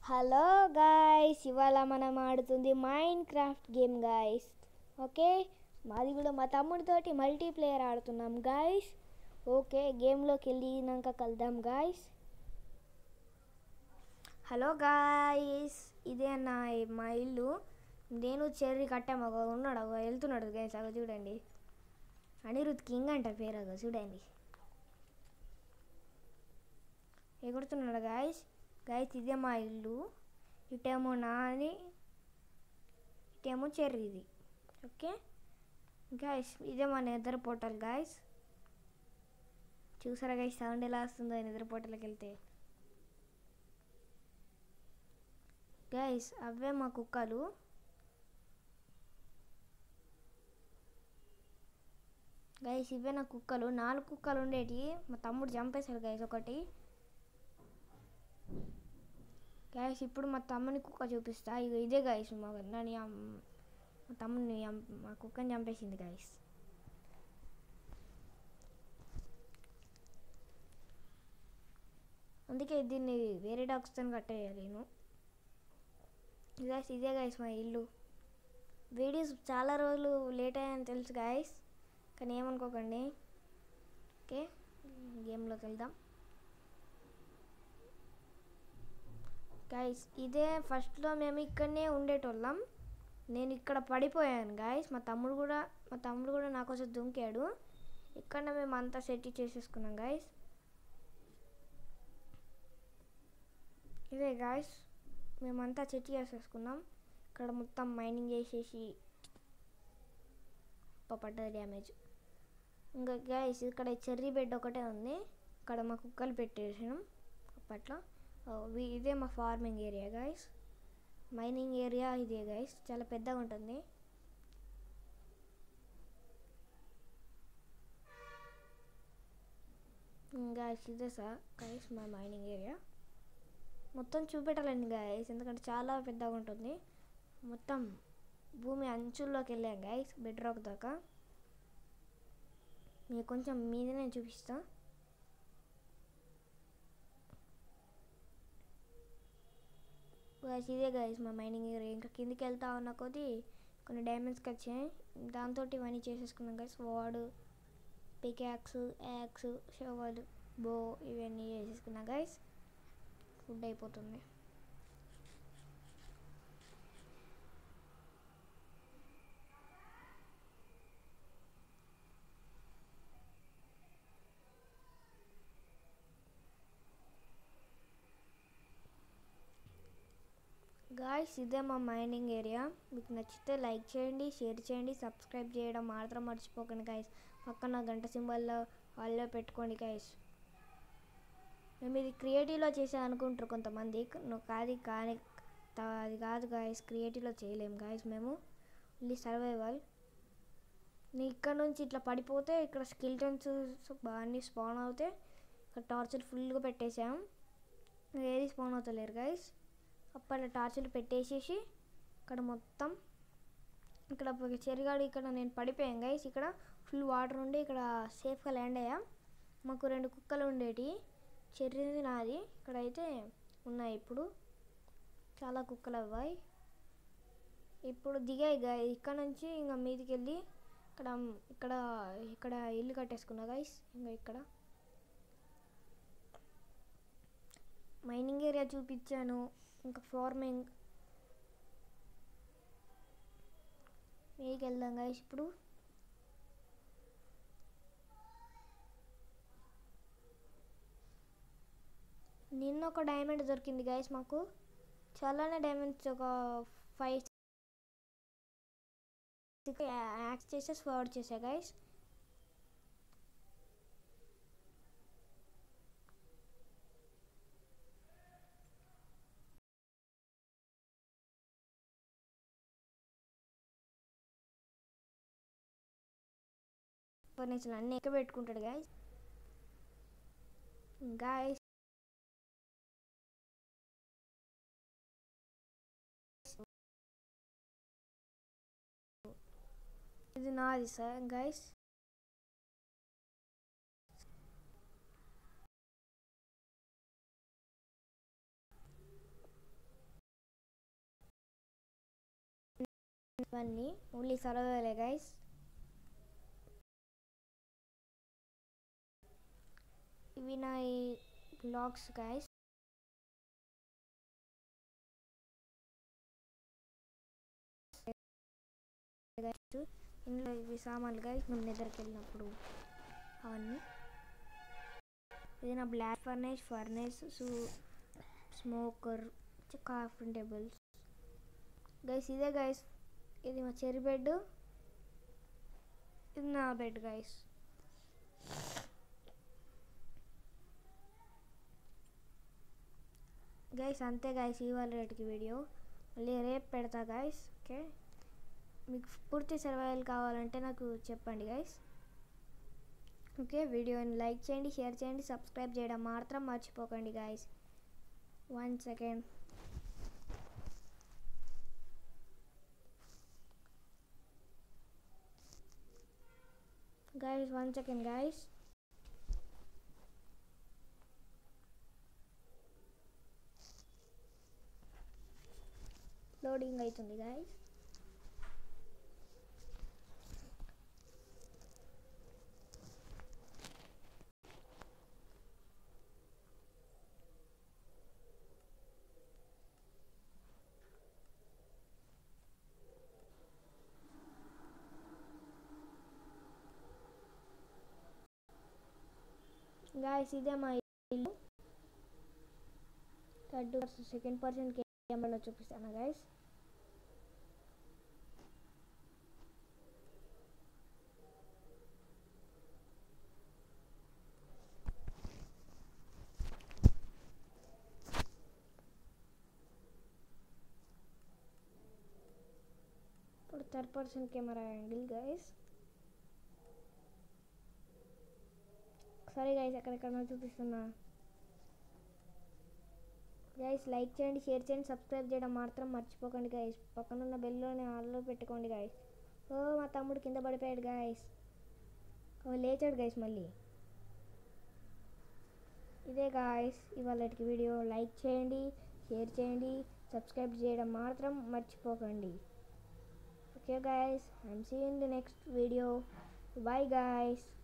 hello guys ఇవాళ మనం ఆడుతుంది Minecraft game guys okay మాది కూడా మా తమ్ముడితోటి మల్టీప్లేయర్ ఆడుతున్నాం గాయస్ ఓకే గేమ్లోకి వెళ్ళినాక కలుద్దాం గాయస్ హలో గాయస్ ఇదే నా మా ఇల్లు నేను చెర్రీ కట్టాము ఒక ఉన్నాడు ఒక వెళ్తున్నాడు గాయస్ అగో చూడండి అనిరుద్ కింగ్ అంట పేరు అగో చూడండి ఎగురుతున్నాడు గాయస్ గాయస్ ఇదే మా ఇల్లు ఇటేమో నాది ఇటేమో చెర్రీది ఓకే గాయస్ ఇదే మా నిద్ర పోటల్ గాయస్ చూసారా గాయస్ సౌండ్ ఎలా వస్తుందో నిద్ర పోటలకి వెళ్తే గాయస్ అవే మా కుక్కలు గైస్ ఇవే నా కుక్కలు నాలుగు కుక్కలు ఉండేటి మా తమ్ముడు చంపేశాడు గైస్ ఒకటి గైస్ ఇప్పుడు మా తమ్ముని కుక్క చూపిస్తా ఇక ఇదే గైస్ మా నన్ను చం- మా తమ్ముని చం- మా కుక్కని చంపేసింది గైస్ అందుకే దీన్ని వేరే డాగ్స్తో కట్టేయాలి నేను గైస్ ఇదే గైస్ మా ఇల్లు వీడియోస్ చాలా రోజులు లేట్ అయ్యాయని తెలుసు గాయస్ కానీ ఏమనుకోకండి ఓకే గేమ్లోకి వెళ్దాం గాయస్ ఇదే ఫస్ట్లో మేము ఇక్కడనే ఉండేటోళ్ళం నేను ఇక్కడ పడిపోయాను గాయస్ మా తమ్ముడు కూడా మా తమ్ముడు కూడా నా కోసం దుంకాడు ఇక్కడ మేము అంతా సెట్ చేసేసుకున్నాం గాయస్ ఇదే గాయస్ మేమంతా సెట్ చేసేసుకున్నాం ఇక్కడ మొత్తం మైనింగ్ చేసేసి పడ్డది డ్యామేజ్ ఇంకా గైస్ ఇక్కడ చెర్రీ బెడ్ ఒకటే ఉంది ఇక్కడ మా కుక్కలు పెట్టేసాం అప్పట్లో ఓ, వి- ఇదే మా farming area guys mining area ఇదే గైస్ చాలా పెద్దగా ఉంటుంది గాయస్ ఇదే సార్ గైస్ మా మైనింగ్ ఏరియా మొత్తం చూపెట్టాలండి గాయస్ ఎందుకంటే చాలా పెద్దగా ఉంటుంది మొత్తం భూమి అంచుల్లోకి వెళ్ళాం గైస్ బెడ్ రాక్ దాకా మీకు కొంచెం మీదనే చూపిస్తా గైస్ ఇదే గైస్ మా మైనింగ్ ఏరియా ఇంకా కిందికి వెళ్తా ఉన్న కొద్దీ కొన్ని డైమండ్స్కి వచ్చాయి దాంతో ఇవన్నీ చేసేసుకున్నాం గైస్ వాడు పికాక్స్ యాక్స్ షవల్ బో ఇవన్నీ చేసేసుకున్నాం గైస్ ఫుడ్ అయిపోతుంది గాయస్ ఇదే మా మైనింగ్ ఏరియా మీకు నచ్చితే లైక్ చేయండి షేర్ చేయండి సబ్స్క్రైబ్ చేయడం మాత్రం మర్చిపోకండి గాయస్ పక్కన గంట సింబల్లో వాళ్ళలో పెట్టుకోండి గాయస్ మేము ఇది క్రియేటివ్లో చేసా అనుకుంటారు కొంతమంది నువ్వు కాదు కానీ తా- అది కాదు గాయస్ క్రియేటివ్లో చేయలేము గాయస్ మేము ఓన్లీ సర్వైవల్ నీ ఇక్కడ నుంచి ఇట్లా పడిపోతే ఇక్కడ స్కిల్టన్స్ అన్నీ స్పాన్ అవుతాయి ఇక్కడ టార్చర్ ఫుల్గా పెట్టేసాం ఏది స్పాన్ అవుతలేరు గైస్ అప్పట్లో టార్చర్లు పెట్టేసేసి ఇక్కడ మొత్తం ఇక్కడ ఒక చెరిగాడు ఇక్కడ నేను పడిపోయాను గైస్ ఇక్కడ ఫుల్ వాటర్ ఉండి ఇక్కడ సేఫ్గా ల్యాండ్ అయ్యా మాకు రెండు కుక్కలు ఉండేటి చెర్రీది నాది ఇక్కడైతే ఉన్నాయి ఇప్పుడు చాలా కుక్కలు అవ్వాయి ఇప్పుడు దిగాయి గా ఇక్కడ నుంచి ఇంకా మీదికి వెళ్ళి ఇక్కడ ఇక్కడ ఇక్కడ ఇల్లు కట్టేసుకున్నా గైస్ ఇంకా ఇక్కడ మైనింగ్ ఏరియా చూపించాను ఇంకా ఫార్మింగ్ మీకి వెళ్దాం గైస్ ఇప్పుడు నిన్న ఒక డైమండ్ దొరికింది గైస్ మాకు చాలానే డైమండ్స్ ఒక ఫైవ్ యాక్స్ చేసే ఫార్వర్డ్ చేసా గైస్ ఫర్నిచర్ అన్ని ఎక్క పెట్టుకుంటాడు గాయస్ గాయస్ ఇది నాది సార్ గైస్ ఇవన్నీ ఓన్లీ సర్వేలే గైస్ ఇవి నా బ్లాగ్స్ గైస్ ఇందులో ఇవి సామాన్లు గైస్ మేము నిద్రకి వెళ్ళినప్పుడు అవన్నీ ఇది నా blast furnace furnace smoker crafting tables guys ఇదే గైస్ ఇది మా చెరి బెడ్ ఇది నా బెడ్ గైస్ గైస్ అంతే గైస్ ఇవాళ రేటుకి వీడియో మళ్ళీ రేపు పెడతా గైస్ ఓకే మీకు పూర్తి సర్వైవల్ కావాలంటే నాకు చెప్పండి గైస్ ఓకే వీడియోని లైక్ చేయండి షేర్ చేయండి సబ్స్క్రైబ్ చేయడం మాత్రం మర్చిపోకండి guys one second guys one second guys loading అవుతుంది guys గాయస్ ఇదే మా ఇల్లు థర్డ్ సెకండ్ పర్సన్ కెమెరాలో చూపిస్తాను గాయస్ ఇప్పుడు third person camera angle guys సరే గైస్ ఎక్కడెక్కడ చూపిస్తున్నా గైస్ లైక్ చేయండి షేర్ చేయండి సబ్స్క్రైబ్ చేయడం మాత్రం మర్చిపోకండి గైస్ పక్కనున్న బెల్లోని ఆల్లో పెట్టుకోండి గైస్ ఓ మా తమ్ముడు కింద పడిపోయాడు గైస్ ఓ లేచాడు గైస్ మళ్ళీ ఇదే గాయస్ ఇవాళకి వీడియో లైక్ చేయండి షేర్ చేయండి సబ్స్క్రైబ్ చేయడం మాత్రం మర్చిపోకండి okay guys I'm see in the next video bye guys